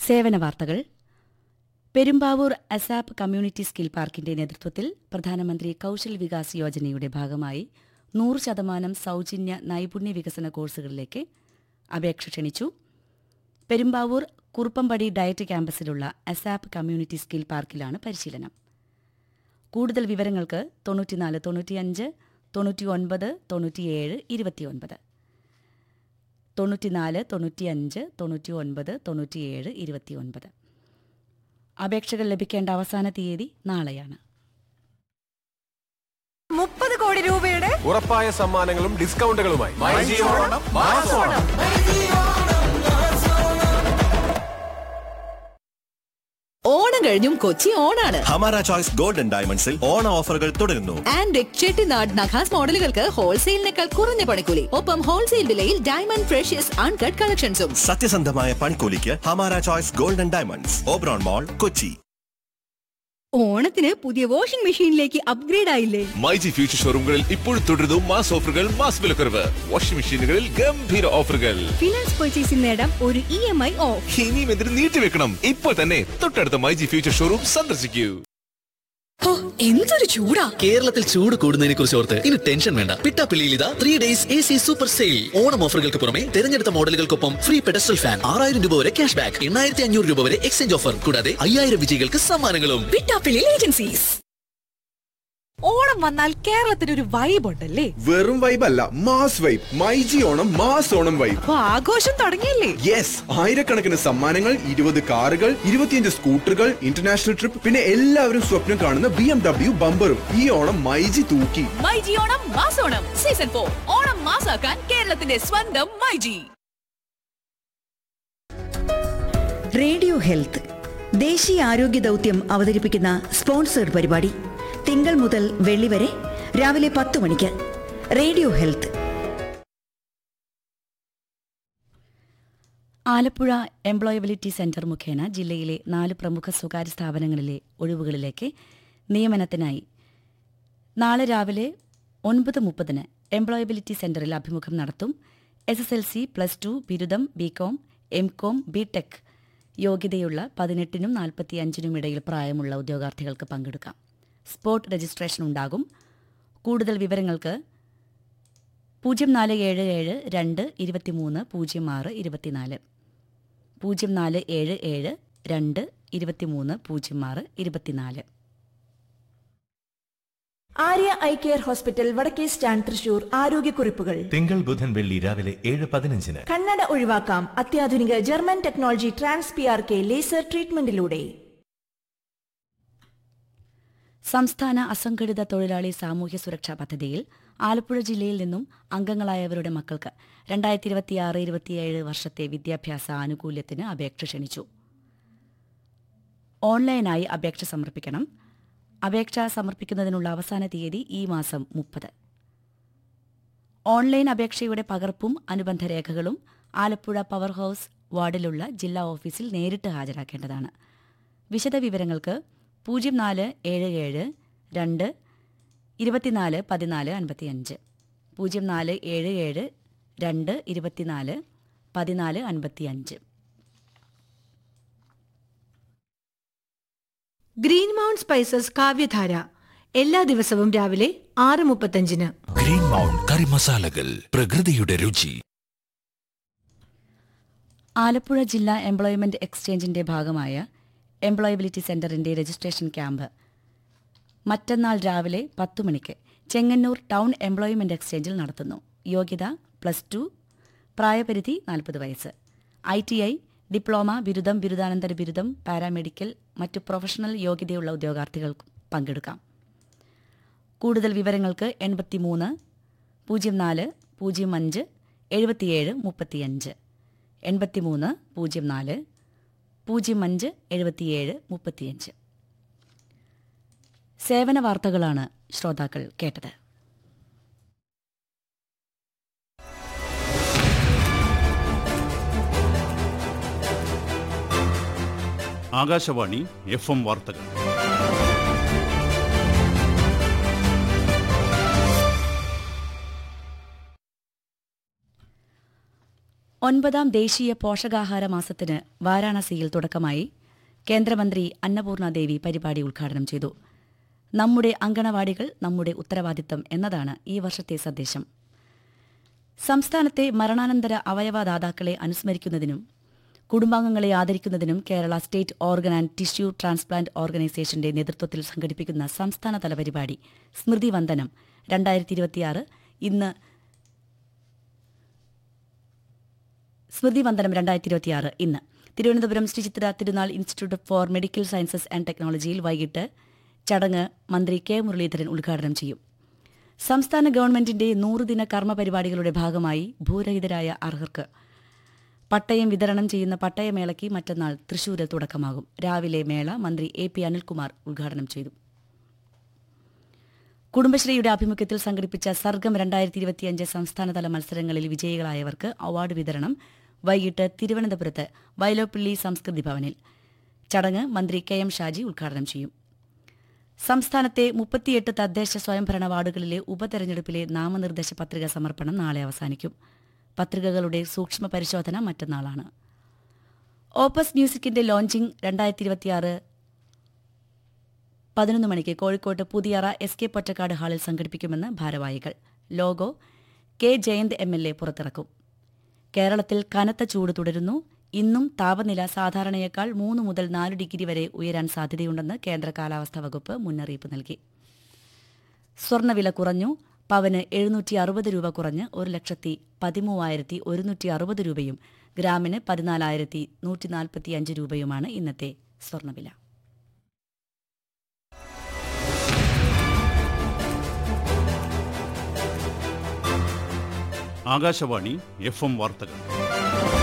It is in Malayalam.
സേവന വാർത്തകൾ പെരുമ്പാവൂർ അസാപ്പ് കമ്മ്യൂണിറ്റി സ്കിൽ പാർക്കിന്റെ നേതൃത്വത്തിൽ പ്രധാനമന്ത്രി കൌശൽ വികാസ് യോജനയുടെ ഭാഗമായി നൂറ് ശതമാനം സൌജന്യ നൈപുണ്യ വികസന കോഴ്സുകളിലേക്ക് അപേക്ഷ ക്ഷണിച്ചു പെരുമ്പാവൂർ കുറുപ്പമ്പടി ഡയറ്റ് ക്യാമ്പസിലുള്ള അസാപ്പ് കമ്മ്യൂണിറ്റി സ്കിൽ പാർക്കിലാണ് പരിശീലനം കൂടുതൽ വിവരങ്ങൾക്ക് തൊണ്ണൂറ്റിനാല് തൊണ്ണൂറ്റിയഞ്ച് തൊണ്ണൂറ്റി ഒൻപത് തൊണ്ണൂറ്റിയേഴ് ഇരുപത്തിയൊൻപത് തൊണ്ണൂറ്റിനാല് തൊണ്ണൂറ്റിയഞ്ച് തൊണ്ണൂറ്റി ഒൻപത് തൊണ്ണൂറ്റിയേഴ് ഇരുപത്തിയൊൻപത് അപേക്ഷകൾ ലഭിക്കേണ്ട അവസാന തീയതി നാളെയാണ് മുപ്പത് കോടി രൂപയുടെ ഉറപ്പായ സമ്മാനങ്ങളും ഡിസ്കൗണ്ടുകളുമായി ഓണം കഴിഞ്ഞും കൊച്ചി ഓണാണ് ഹമാര ചോയ്സ് ഗോൾഡൻ ഡയമണ്ട്സിൽ ഓണ ഓഫറുകൾ തുടരുന്നു ആൻഡ് ചെട്ടിനാട് നഖാസ് മോഡലുകൾക്ക് ഹോൾസെയിലിനേക്കാൾ കുറഞ്ഞ പണിക്കൂലി ഒപ്പം ഹോൾസെയിൽ വിലയിൽ ഡയമണ്ട് ഫ്രഷ്യസ് അൺകട്ട് കളക്ഷൻസും സത്യസന്ധമായ പണിക്കൂലിക്ക് ഹമാര choice golden diamonds Oberon mall Kochi ഓണത്തിന് പുതിയ വാഷിംഗ് മെഷീനിലേക്ക് അപ്ഗ്രേഡ് ആയില്ലേ മൈജി ഫ്യൂച്ചർ ഷോറൂമുകളിൽ ഇപ്പോൾ തുടരുന്നു മാസ് ഓഫറുകൾ മാസ് വിലക്കുറവ് വാഷിംഗ് മെഷീനുകളിൽ ഗംഭീര ഓഫറുകൾ ഫിനാൻസ് പർച്ചേസിൽ നേടാം ഒരു ഇ എം ഐ ഓഫ് ഇനിയും എന്തിനു നീട്ടിവെക്കണം ഇപ്പോൾ തന്നെ തൊട്ടടുത്ത മൈജി ഫ്യൂച്ചർ ഷോറൂം സന്ദർശിക്കൂ എന്തൊരു ചൂടാ കേരളത്തിൽ ചൂട് കൂടുന്നതിനെ കുറിച്ച് ഓർത്ത് ഇനി ടെൻഷൻ വേണ്ട പിട്ടാപ്പിള്ളിയിൽ ഇതാ three days A C super sale Onam ഓഫറുകൾക്ക് പുറമെ തെരഞ്ഞെടുത്ത മോഡലുകൾക്കൊപ്പം ഫ്രീ പെഡസ്റ്റൽ ഫാൻ ആറായിരം രൂപ വരെ ക്യാഷ് ബാക്ക് എണ്ണായിരത്തി അഞ്ഞൂറ് രൂപ വരെ എക്സ്ചേഞ്ച് ഓഫർ കൂടാതെ അയ്യായിരം വിജയികൾക്ക് സമ്മാനങ്ങളും പിട്ടാപ്പിള്ളി ഏജൻസീസ് ഓണം വന്നാൽ കേരളത്തിന് ഒരു വൈബ് ഉണ്ടല്ലേ വെറും വൈബ് അല്ല mass vibe myG Onam mass Onam vibe അപ്പൊ ആഘോഷം തുടങ്ങിയല്ലേ യെസ് ആയിരക്കണക്കിന് സമ്മാനങ്ങൾ ഇരുപത് കാറുകൾ ഇരുപത്തിയഞ്ച് സ്കൂട്ടറുകൾ ഇന്റർനാഷണൽ ട്രിപ്പ് പിന്നെ എല്ലാവരും സ്വപ്നം കാണുന്ന ബി എം ഡബ്ല്യു ബമ്പറും ഈ ഓണം മൈജി തൂക്കി മൈജി ഓണം മാസോണം സീസൺ ഫോർ ഓണം മാസാക്കാൻ കേരളത്തിന്റെ സ്വന്തം മൈജി റേഡിയോ ഹെൽത്ത് ദേശീയ ആരോഗ്യ ദൗത്യം അവതരിപ്പിക്കുന്ന സ്പോൺസേഡ് പരിപാടി തിങ്കൾ മുതൽ വെള്ളി വരെ രാവിലെ പത്ത് മണിക്ക് radio health Alappuzha employability centre മുഖേന ജില്ലയിലെ നാല് പ്രമുഖ സ്വകാര്യ സ്ഥാപനങ്ങളിലെ ഒഴിവുകളിലേക്ക് നിയമനത്തിനായി നാളെ രാവിലെ ഒൻപത് മുപ്പതിന് എംപ്ലോയബിലിറ്റി സെന്ററിൽ അഭിമുഖം നടത്തും S S L C plus two ബിരുദം BCom M Com B Tech യോഗ്യതയുള്ള പതിനെട്ടിനും നാൽപ്പത്തിയഞ്ചിനും ഇടയിൽ പ്രായമുള്ള ഉദ്യോഗാർത്ഥികൾക്ക് പങ്കെടുക്കാം സ്പോട്ട് രജിസ്ട്രേഷൻ ഉണ്ടാകും കൂടുതൽ വിവരങ്ങൾക്ക് പൂജ്യം നാല് ഏഴ് ഏഴ് രണ്ട് ഇരുപത്തിമൂന്ന് പൂജ്യം ആറ് ഇരുപത്തിനാല് പൂജ്യം നാല് ഏഴ് ഏഴ് രണ്ട് ഇരുപത്തിമൂന്ന് പൂജ്യം ആറ് ഇരുപത്തിനാല് ആര്യ ഐ കെയർ ഹോസ്പിറ്റൽ വടക്കേ സ്റ്റാൻഡ് തൃശൂർ ആരോഗ്യക്കുറിപ്പുകൾ തിങ്കൾ ബുധൻ വെള്ളി രാവിലെ ഏഴ് പതിനഞ്ചിന് കണ്ണട ഒഴിവാക്കാം അത്യാധുനിക German technology trans P R K laser ട്രീറ്റ്മെന്റിലൂടെ സംസ്ഥാന അസംഘടിത തൊഴിലാളി സാമൂഹ്യ സുരക്ഷാ പദ്ധതിയിൽ ആലപ്പുഴ ജില്ലയിൽ നിന്നും അംഗങ്ങളായവരുടെ മക്കൾക്ക് രണ്ടായിരത്തി ഇരുപത്തിയാറ് ഇരുപത്തിയേഴ് വർഷത്തെ വിദ്യാഭ്യാസ ആനുകൂല്യത്തിന് അപേക്ഷ ക്ഷണിച്ചു ഓൺലൈനായി അപേക്ഷ സമർപ്പിക്കണം അപേക്ഷ സമർപ്പിക്കുന്നതിനുള്ള അവസാന തീയതി ഈ മാസം മുപ്പത് ഓൺലൈൻ അപേക്ഷയുടെ പകർപ്പും അനുബന്ധ രേഖകളും ആലപ്പുഴ പവർ ഹൌസ് വാർഡിലുള്ള ജില്ലാ ഓഫീസിൽ നേരിട്ട് ഹാജരാക്കേണ്ടതാണ് വിശദവിവരങ്ങൾക്ക് പൂജ്യം നാല് ഏഴ് ഏഴ് രണ്ട് ഇരുപത്തിനാല് പതിനാല് അൻപത്തിയഞ്ച് പൂജ്യം നാല് ഏഴ് ഏഴ് രണ്ട് ഇരുപത്തിനാല് പതിനാല് അൻപത്തിയഞ്ച് ഗ്രീൻ മൗണ്ട് സ്പൈസസ് കാവ്യധാര എല്ലാ ദിവസവും രാവിലെ ആറ് മുപ്പത്തഞ്ചിന് ഗ്രീൻ മൗണ്ട് കറി മസാലകൾ പ്രകൃതിയുടെ രുചി ആലപ്പുഴ ജില്ലാ എംപ്ലോയ്മെന്റ് എക്സ്ചേഞ്ചിന്റെ ഭാഗമായ എംപ്ലോയബിലിറ്റി സെന്ററിന്റെ രജിസ്ട്രേഷൻ ക്യാമ്പ് മറ്റന്നാൾ രാവിലെ പത്തു മണിക്ക് ചെങ്ങന്നൂർ ടൗൺ എംപ്ലോയ്മെന്റ് എക്സ്ചേഞ്ചിൽ നടത്തുന്നു യോഗ്യത പ്ലസ് ടു പ്രായപരിധി നാൽപ്പത് വയസ്സ് ഐ ടി ഐ ഡിപ്ലോമ ബിരുദം ബിരുദാനന്തര ബിരുദം പാരാമെഡിക്കൽ മറ്റു പ്രൊഫഷണൽ യോഗ്യതയുള്ള ഉദ്യോഗാർത്ഥികൾക്ക് പങ്കെടുക്കാം കൂടുതൽ വിവരങ്ങൾക്ക് എൺപത്തിമൂന്ന് പൂജ്യം നാല് പൂജ്യം അഞ്ച് എഴുപത്തിയേഴ് മുപ്പത്തിയഞ്ച് എൺപത്തിമൂന്ന് പൂജ്യം നാല് പൂജ്യം അഞ്ച് എഴുപത്തിയേഴ് മുപ്പത്തിയഞ്ച് സേവന വാർത്തകളാണ് ശ്രോതാക്കൾ കേട്ടത് ആകാശവാണി എഫ് എം വാർത്തകൾ ഒൻപതാം ദേശീയ പോഷകാഹാര മാസത്തിന് വാരാണസിയിൽ തുടക്കമായി കേന്ദ്രമന്ത്രി അന്നപൂർണ ദേവി പരിപാടി ഉദ്ഘാടനം ചെയ്തു നമ്മുടെ അങ്കണവാടികൾ നമ്മുടെ ഉത്തരവാദിത്തം എന്നതാണ് ഈ വർഷത്തെ സന്ദേശം സംസ്ഥാനത്തെ മരണാനന്തര അവയവദാതാക്കളെ അനുസ്മരിക്കുന്നതിനും കുടുംബാംഗങ്ങളെ ആദരിക്കുന്നതിനും Kerala state organ and tissue transplant ഓർഗനൈസേഷന്റെ നേതൃത്വത്തിൽ സംഘടിപ്പിക്കുന്ന സംസ്ഥാനതല പരിപാടി സ്മൃതി വന്ദനം രണ്ടായിരത്തി ഇരുപത്തിയാറ് ഇന്ന് സ്മൃതി വന്ദനം രണ്ടായിരത്തി ഇരുപത്തിയാറ് ഇന്ന് Thiruvananthapuram Sree Chitra Thirunal institute for medical sciences and ടെക്നോളജിയിൽ വൈകിട്ട് ചടങ്ങ് മന്ത്രി കെ മുരളീധരൻ ഉദ്ഘാടനം ചെയ്യും സംസ്ഥാന ഗവൺമെന്റിന്റെ നൂറുദിന കർമ്മ പരിപാടികളുടെ ഭാഗമായി ഭൂരഹിതരായ അർഹർക്ക് പട്ടയം വിതരണം ചെയ്യുന്ന പട്ടയമേളയ്ക്ക് മറ്റന്നാൾ തൃശൂരിൽ തുടക്കമാകും രാവിലെ മേള മന്ത്രി എ പി അനിൽകുമാർ ഉദ്ഘാടനം ചെയ്തു കുടുംബശ്രീയുടെ ആഭിമുഖ്യത്തിൽ സംഘടിപ്പിച്ച സർഗം രണ്ടായിരത്തി ഇരുപത്തിയഞ്ച് സംസ്ഥാനതല മത്സരങ്ങളിൽ വിജയികളായവർക്ക് അവാർഡ് വിതരണം വൈകിട്ട് തിരുവനന്തപുരത്ത് വയലോപ്പിള്ളി സംസ്കൃതി ഭവനിൽ ചടങ്ങ് മന്ത്രി കെ എം ഷാജി ഉദ്ഘാടനം ചെയ്യും സംസ്ഥാനത്തെ മുപ്പത്തിയെട്ട് തദ്ദേശ സ്വയംഭരണ വാർഡുകളിലെ ഉപതെരഞ്ഞെടുപ്പിലെ നാമനിർദ്ദേശ പത്രിക സമർപ്പണം നാളെ അവസാനിക്കും പത്രികകളുടെ സൂക്ഷ്മ പരിശോധന മറ്റന്നാളാണ് ഓപ്പസ് മ്യൂസിക്കിന്റെ ലോഞ്ചിംഗ് രണ്ടായിരത്തി ഇരുപത്തിയാറ് പതിനൊന്ന് മണിക്ക് കോഴിക്കോട്ട് പുതിയറ എസ് കെ പൊറ്റക്കാട് ഹാളിൽ സംഘടിപ്പിക്കുമെന്ന് ഭാരവാഹികൾ logo K Jayanth M L A പുറത്തിറക്കും കേരളത്തിൽ കനത്ത ചൂട് തുടരുന്നു ഇന്നും താപനില സാധാരണയേക്കാൾ മൂന്ന് മുതൽ നാല് ഡിഗ്രി വരെ ഉയരാൻ സാധ്യതയുണ്ടെന്ന് കേന്ദ്ര കാലാവസ്ഥാ വകുപ്പ് മുന്നറിയിപ്പ് നൽകി സ്വർണ്ണവില കുറഞ്ഞു പവന് എഴുന്നൂറ്റി അറുപത് രൂപ കുറഞ്ഞ് ഒരു ലക്ഷത്തി പതിമൂവായിരത്തി ഒരുന്നൂറ്റി അറുപത് രൂപയും ഗ്രാമിന് പതിനാലായിരത്തി നൂറ്റി നാൽപ്പത്തിയഞ്ച് രൂപയുമാണ് ഇന്നത്തെ സ്വർണ്ണവില ആകാശവാണി എഫ് എം വാർത്തകൾ